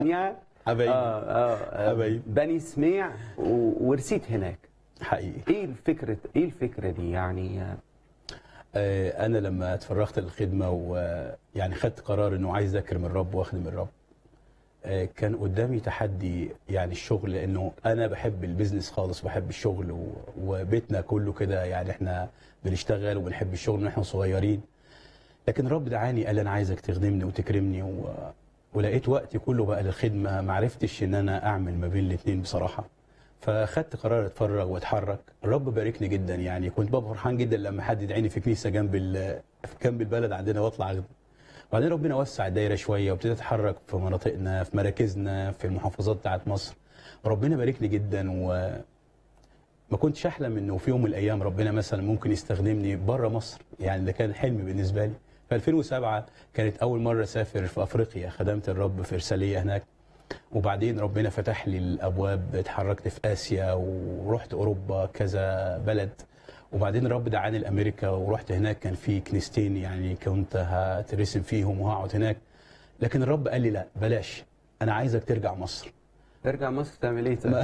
سميع حبايبي آه آه آه حبايبي. بني سميع و- ورسيت هناك حقيقي ايه الفكرة ايه الفكرة دي يعني آه، آه، انا لما اتفرغت للخدمه ويعني خدت قرار انه عايز اكرم الرب واخدم الرب آه، كان قدامي تحدي يعني الشغل لانه انا بحب البيزنس خالص بحب الشغل و- وبيتنا كله كده يعني احنا بنشتغل وبنحب الشغل من احنا صغيرين لكن الرب دعاني قال انا عايزك تخدمني وتكرمني و... ولقيت وقتي كله بقى للخدمه ما عرفتش ان انا اعمل ما بين الاثنين بصراحه فاخدت قرار اتفرغ واتحرك الرب باركني جدا يعني كنت ببقى فرحان جدا لما حد يدعيني في كنيسه جنب ال... جنب البلد عندنا واطلع اخدم وبعدين ربنا وسع الدايره شويه وابتديت اتحرك في مناطقنا في مراكزنا في المحافظات بتاعت مصر ربنا باركني جدا و ما كنتش احلم انه في يوم من الايام ربنا مثلا ممكن يستخدمني بره مصر يعني ده كان حلم بالنسبه لي في 2007 كانت اول مره اسافر في افريقيا خدمت الرب في ارساليه هناك وبعدين ربنا فتح لي الابواب اتحركت في اسيا ورحت اوروبا كذا بلد وبعدين الرب دعاني لامريكا ورحت هناك كان في كنيستين يعني كنت هترسم فيهم وهقعد هناك لكن الرب قال لي لا بلاش انا عايزك ترجع مصر ترجع مصر تعمل ايه طيب؟ ما-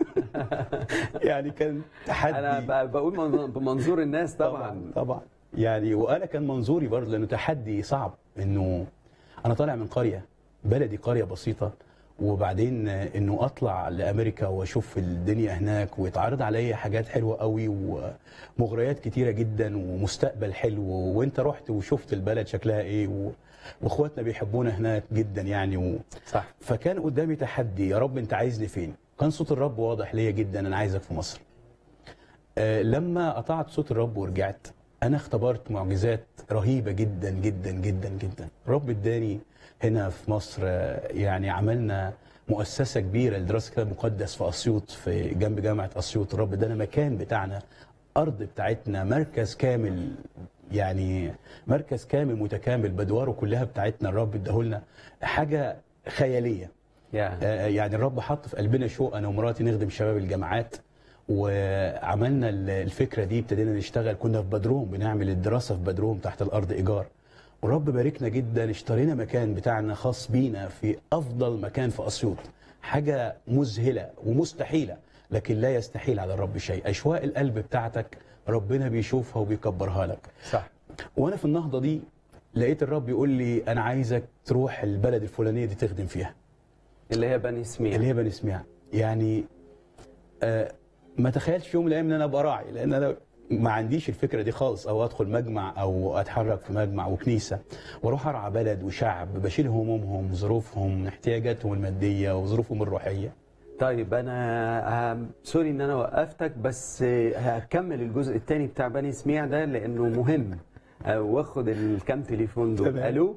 يعني كان تحدي انا ب- بقول من- بمنظور الناس طبعا طبعا يعني وانا كان منظوري برضه لانه تحدي صعب انه انا طالع من قريه بلدي قريه بسيطه وبعدين انه اطلع لامريكا واشوف الدنيا هناك ويتعرض عليا حاجات حلوه قوي ومغريات كتيره جدا ومستقبل حلو وانت رحت وشفت البلد شكلها ايه و... واخواتنا بيحبونا هناك جدا يعني و... صح فكان قدامي تحدي يا رب انت عايزني فين كان صوت الرب واضح ليا جدا انا عايزك في مصر آه، لما قطعت صوت الرب ورجعت انا اختبرت معجزات رهيبه جدا جدا جدا جدا الرب اداني هنا في مصر آه، يعني عملنا مؤسسه كبيره لدراسه كتاب مقدس في اسيوط في جنب جامعه اسيوط الرب ادانا مكان بتاعنا ارض بتاعتنا مركز كامل يعني مركز كامل متكامل بادواره كلها بتاعتنا الرب اداهولنا حاجه خياليه يا آه، يعني الرب حط في قلبنا شوق انا ومراتي نخدم شباب الجامعات وعملنا ال- الفكره دي ابتدينا نشتغل كنا في بدروم بنعمل الدراسه في بدروم تحت الارض ايجار والرب باركنا جدا اشترينا مكان بتاعنا خاص بينا في افضل مكان في اسيوط حاجه مذهله ومستحيله لكن لا يستحيل على الرب شيء اشواق القلب بتاعتك ربنا بيشوفها وبيكبرها لك صح وانا في النهضه دي لقيت الرب يقول لي انا عايزك تروح البلد الفلانيه دي تخدم فيها اللي هي بني سميع اللي هي بني سميع يعني آه ما تخيلش في يوم من الايام ان انا ابقى راعي لان انا ما عنديش الفكره دي خالص او ادخل مجمع او اتحرك في مجمع وكنيسه واروح ارعى بلد وشعب بشيل همومهم ظروفهم احتياجاتهم الماديه وظروفهم الروحيه طيب انا آم، سوري ان انا وقفتك بس آه، هكمل الجزء الثاني بتاع بني سميع ده لانه مهم آه، واخد الكام تليفون دول تمام. الو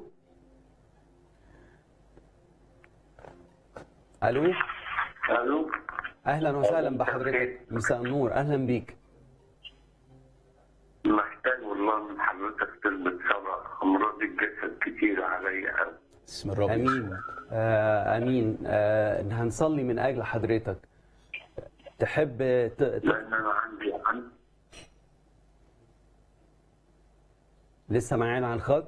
الو الو اهلا وسهلا بحضرتك مساء النور اهلا بيك محتاج والله من حضرتك تلبس صلاة امراض الجسد كتير عليا أوي. اسم الرب امين آه امين آه هنصلي من اجل حضرتك تحب ت... ت... لان انا عندي عندي لسه معانا على الخط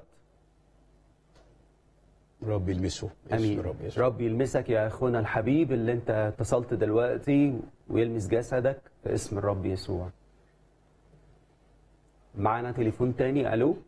رب يلمسه باسم امين الرب يسوع رب يلمسك يا اخونا الحبيب اللي انت اتصلت دلوقتي ويلمس جسدك في اسم الرب يسوع معانا تليفون تاني الو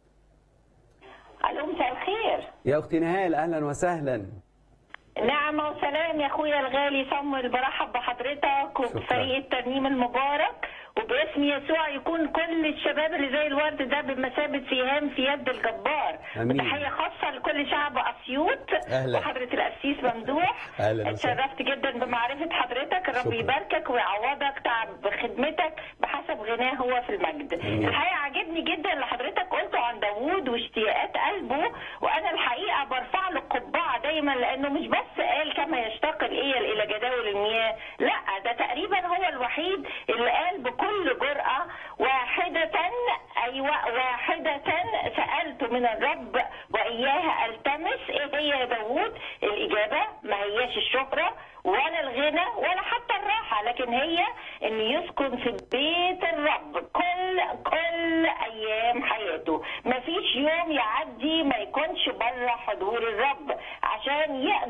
الو مساء الخير يا اختي نهال اهلا وسهلا نعمة وسلام يا اخويا الغالي صمويل برحب بحضرتك وبفريق الترنيم المبارك وباسم يسوع يكون كل الشباب اللي زي الورد ده بمثابة سهام في يد الجبار آمين. وتحية خاصة لكل شعب أسيوط أهلا. وحضرة القسيس ممدوح أهلا وسهلا. اتشرفت جدا بمعرفة حضرتك الرب شكرا. يباركك ويعوضك تعب خدمتك بحسب غناه هو في المجد الحقيقة عجبني جدا اللي حضرتك قلته عن داوود واشتياقات قلبه وأنا الحقيقة برفع له القبعة دايما لأنه مش بس قال كما يشتاق الإيل إلى جداول المياه لا ده تقريبا هو الوحيد اللي قال بكل جرأة واحدة أيوة واحدة سألت من الرب وإياها ألتمس إيه هي يا داوود الإجابة ما هياش الشهرة ولا الغنى ولا حتى الراحة لكن هي إن يسكن في بيت الرب كل كل أيام حياته ما فيش يوم يعدي ما يكونش بره حضور الرب عشان يقدر